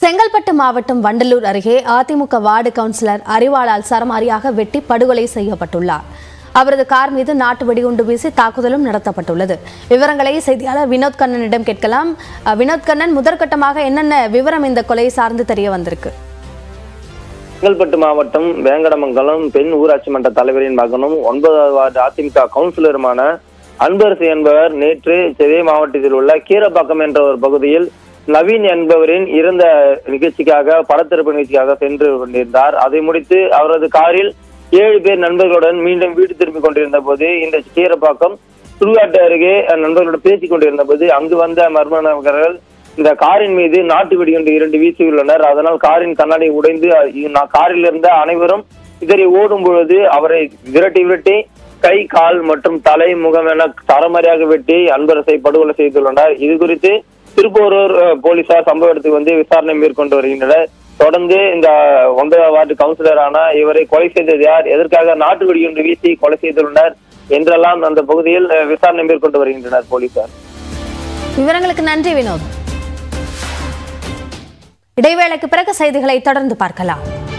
செங்கல்பட்டு மாவட்டம் வண்டலூர் அருகே AIADMK ward councillor அறிவாளால் சரமாரியாக வெட்டி படுகொலை செய்யப்பட்டுள்ளார் அவரது கார் மீது நாட்டு வெடிகுண்டு வீசி தாக்குதலும் நடத்தப்பட்டுள்ளது விவரங்களை செய்தியாளர் வினோத் கண்ணனிடம் கேட்கலாம் அஹ், வினோத் கண்ணன் முதற்கட்டமாக என்னென்ன விவரம் இந்த கொலை சார்ந்து தெரிய வந்திருக்கு செங்கல்பட்டு மாவட்டம் வேங்கடமங்கலம் பெண் ஊராட்சி மன்ற தலைவரின் மகனும் ஒன்பதாவது வார்டு அதிமுக கவுன்சிலருமான அன்பரசு என்பவர் நேற்று இதே மாவட்டத்தில் உள்ள கீரப்பாக்கம் என்ற ஒரு பகுதியில் நவீன் என்பவரின் இறந்த நிகழ்ச்சிக்காக படத்திருப்பு நிகழ்ச்சிக்காக சென்று கொண்டிருந்தார் அதை முடித்து அவரது காரில் ஏழு பேர் நண்பர்களுடன் மீண்டும் வீடு திரும்பி கொண்டிருந்த போது இந்த கீரப்பாக்கம் சுடுகாட்டு அருகே நண்பர்களுடன் பேசிக் கொண்டிருந்த போது அங்கு வந்த மர்ம நபர்கள் இந்த காரின் மீது நாட்டு வெடிகுண்டு இரண்டு வீசியுள்ளனர் அதனால் காரின் கண்ணாடி உடைந்து அ- நான் காரில் இருந்த அனைவரும் இதனை ஓடும் பொழுது அவரை விரட்டி விரட்டி கை கால் மற்றும் தலை முகம் என தரமறையாக வெட்டி அன்பரசை படுகொலை செய்துள்ளனர் இது குறித்து திருப்போரூர் அஹ், போலீசார் சம்பவ இடத்துக்கு வந்து விசாரணை மேற்கொண்டு வருகின்றனர் தொடர்ந்து இந்த ஒன்பதாம் வார்டு கவுன்சிலரான இவரை கொலை செய்தது யார் எதற்காக நாட்டு வெடிகுண்டு வீசி கொலை செய்துள்ளனர் என்றெல்லாம் அந்த பகுதியில் அஹ், விசாரணை மேற்கொண்டு வருகின்றனர் போலீசார் விவரங்களுக்கு நன்றி வினோத் இடைவேளைக்கு பிறகு செய்திகளை தொடர்ந்து பார்க்கலாம்